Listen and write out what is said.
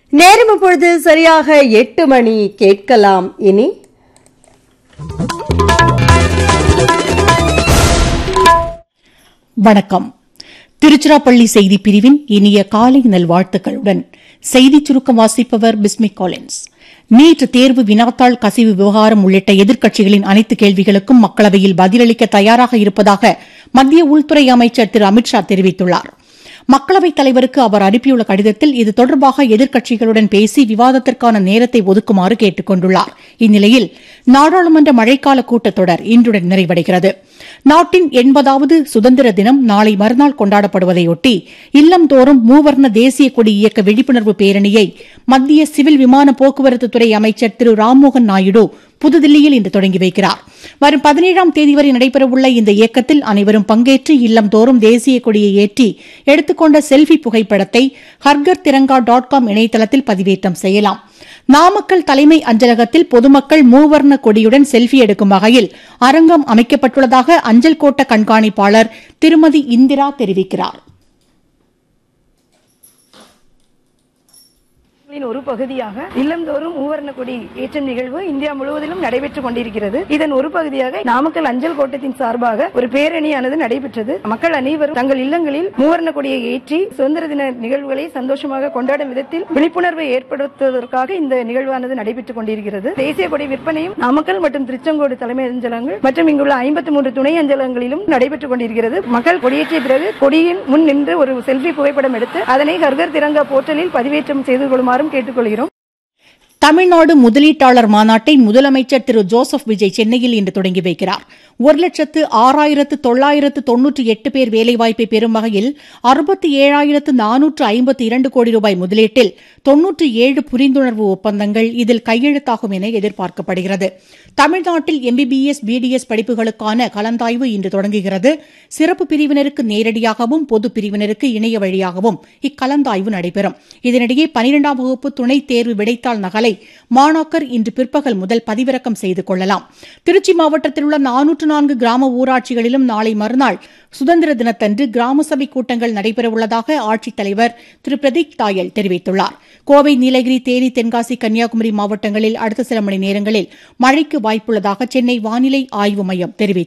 நேரம் இப்பொழுது சரியாக எட்டு மணி கேட்கலாம் இனி வணக்கம் திருச்சிராப்பள்ளி செய்தி பிரிவின் இனிய காலை நல்வாழ்த்துக்களுடன் செய்திச் சுருக்கம் வாசிப்பவர் பிஸ்மி காலின்ஸ் நீட் தேர்வு வினாத்தாள் கசிவு விவகாரம் உள்ளிட்ட எதிர்க்கட்சிகளின் அனைத்து கேள்விகளுக்கும் மக்களவையில் பதிலளிக்க தயாராக இருப்பதாக மத்திய உள்துறை அமைச்சர் திரு அமித்ஷா தெரிவித்துள்ளார் மக்களவைத் தலைவருக்கு அவர் அனுப்பியுள்ள கடிதத்தில் இது தொடர்பாக எதிர்க்கட்சிகளுடன் பேசி விவாதத்திற்கான நேரத்தை ஒதுக்குமாறு கேட்டுக் கொண்டுள்ளார் இந்நிலையில் நாடாளுமன்ற மழைக்கால கூட்டத்தொடர் இன்றுடன் நிறைவடைகிறது நாட்டின் எண்பதாவது சுதந்திர தினம் நாளை மறுநாள் கொண்டாடப்படுவதையொட்டி இல்லந்தோறும் மூவர்ண தேசிய கொடி இயக்க விழிப்புணர்வு பேரணியை மத்திய சிவில் விமான போக்குவரத்துத்துறை அமைச்சர் திரு ராம்மோகன் நாயுடு புதுதில்லியில் இன்று தொடங்கி வைக்கிறார் வரும் பதினேழாம் தேதி வரை நடைபெறவுள்ள இந்த இயக்கத்தில் அனைவரும் பங்கேற்று இல்லந்தோறும் தேசிய கொடியை ஏற்றி எடுத்துக்கொண்ட செல்ஃபி புகைப்படத்தை ஹர்கர் திரங்கா டாட் காம் இணையதளத்தில் பதிவேற்றம் செய்யலாம் நாமக்கல் தலைமை அஞ்சலகத்தில் பொதுமக்கள் மூவர்ண கொடியுடன் செல்ஃபி எடுக்கும் வகையில் அரங்கம் அமைக்கப்பட்டுள்ளதாக அஞ்சல் கோட்ட கண்காணிப்பாளர் திருமதி இந்திரா தெரிவிக்கிறார் ின் ஒரு பகுதியாக இல்லந்தோறும் மூவர்ண கொடி ஏற்றும் நிகழ்வு இந்தியா முழுவதிலும் நடைபெற்றுக் கொண்டிருக்கிறது இதன் ஒரு பகுதியாக நாமக்கல் அஞ்சல் கோட்டத்தின் சார்பாக ஒரு பேரணியானது நடைபெற்றது மக்கள் அனைவரும் தங்கள் இல்லங்களில் மூவர்ண கொடியை ஏற்றி சுதந்திர தின நிகழ்வுகளை சந்தோஷமாக கொண்டாடும் விதத்தில் விழிப்புணர்வை ஏற்படுத்துவதற்காக இந்த நிகழ்வானது நடைபெற்றுக் கொண்டிருக்கிறது தேசிய கொடி விற்பனையும் நாமக்கல் மற்றும் திருச்செங்கோடு தலைமை அஞ்சலகங்கள் மற்றும் இங்குள்ள ஐம்பத்தி மூன்று துணை அஞ்சலகங்களிலும் நடைபெற்றுக் கொண்டிருக்கிறது மக்கள் கொடியேற்றிய பிறகு கொடியின் முன் நின்று ஒரு செல்ஃபி புகைப்படம் எடுத்து அதனை ஹர்கர் திரங்கா போர்ட்டலில் பதிவேற்றம் செய்து கொள்ளுமாறும் கேட்டுக்கொள்கிறோம் தமிழ்நாடு முதலீட்டாளர் மாநாட்டை முதலமைச்சர் திரு ஜோசப் விஜய் சென்னையில் இன்று தொடங்கி வைக்கிறார் ஒரு லட்சத்து ஆறாயிரத்து தொள்ளாயிரத்து தொன்னூற்றி எட்டு பேர் வேலைவாய்ப்பை பெறும் வகையில் அறுபத்தி ஏழாயிரத்து நானூற்று ஐம்பத்தி இரண்டு கோடி ரூபாய் முதலீட்டில் தொன்னூற்றி ஏழு புரிந்துணர்வு ஒப்பந்தங்கள் இதில் கையெழுத்தாகும் என எதிர்பார்க்கப்படுகிறது தமிழ்நாட்டில் எம்பிபிஎஸ் பிடிஎஸ் படிப்புகளுக்கான கலந்தாய்வு இன்று தொடங்குகிறது சிறப்பு பிரிவினருக்கு நேரடியாகவும் பொது பிரிவினருக்கு இணைய வழியாகவும் இக்கலந்தாய்வு நடைபெறும் இதனிடையே பனிரெண்டாம் வகுப்பு துணைத் தேர்வு விடைத்தாள் நகலை மாணாக்கர் இன்று பிற்பகல் முதல் பதிவிறக்கம் செய்து கொள்ளலாம் திருச்சி மாவட்டத்தில் உள்ள நானூற்று நான்கு கிராம ஊராட்சிகளிலும் நாளை மறுநாள் சுதந்திர தினத்தன்று கிராம சபை கூட்டங்கள் நடைபெறவுள்ளதாக ஆட்சித்தலைவர் திரு பிரதீப் தாயல் தெரிவித்துள்ளார் கோவை நீலகிரி தேனி தென்காசி கன்னியாகுமரி மாவட்டங்களில் அடுத்த சில மணி நேரங்களில் மழைக்கு வாய்ப்புள்ளதாக சென்னை வானிலை ஆய்வு மையம் தெரிவித்துள்ளது